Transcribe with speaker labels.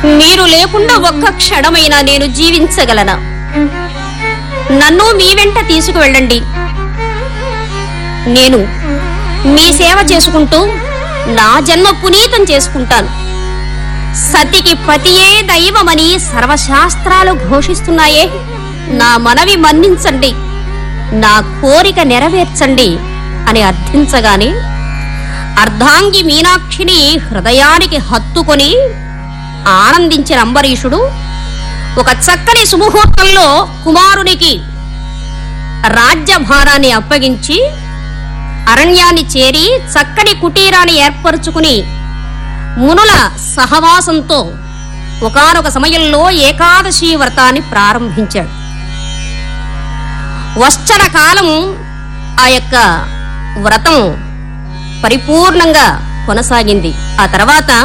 Speaker 1: మీరు లేకుండా ఒక్క క్షణమైనా నేను జీవించగలనా నన్ను మీ వెంట తీసుకువెళ్ళండి నేను మీ సేవ చేసుకుంటూ నా జన్మ పునీతం చేసుకుంటాను సతికి పతియే దైవమని సర్వశాస్త్రాలు ఘోషిస్తున్నాయే నా మనవి మన్నించండి నా కోరిక నెరవేర్చండి అని అర్థించగానే అర్ధాంగి మీనాక్షిని హృదయానికి హత్తుకొని ఆనందించిన అంబరీషుడు ఒక చక్కని సుముహూర్తంలో కుమారునికి రాజ్యభారాన్ని అప్పగించి అరణ్యాన్ని చేరి చక్కని కుటీరాన్ని ఏర్పరచుకుని మునుల సహవాసంతో ఒకానొక సమయంలో ఏకాదశి వ్రతాన్ని ప్రారంభించాడు వశ్చర కాలం ఆ యొక్క వ్రతం పరిపూర్ణంగా కొనసాగింది ఆ తర్వాత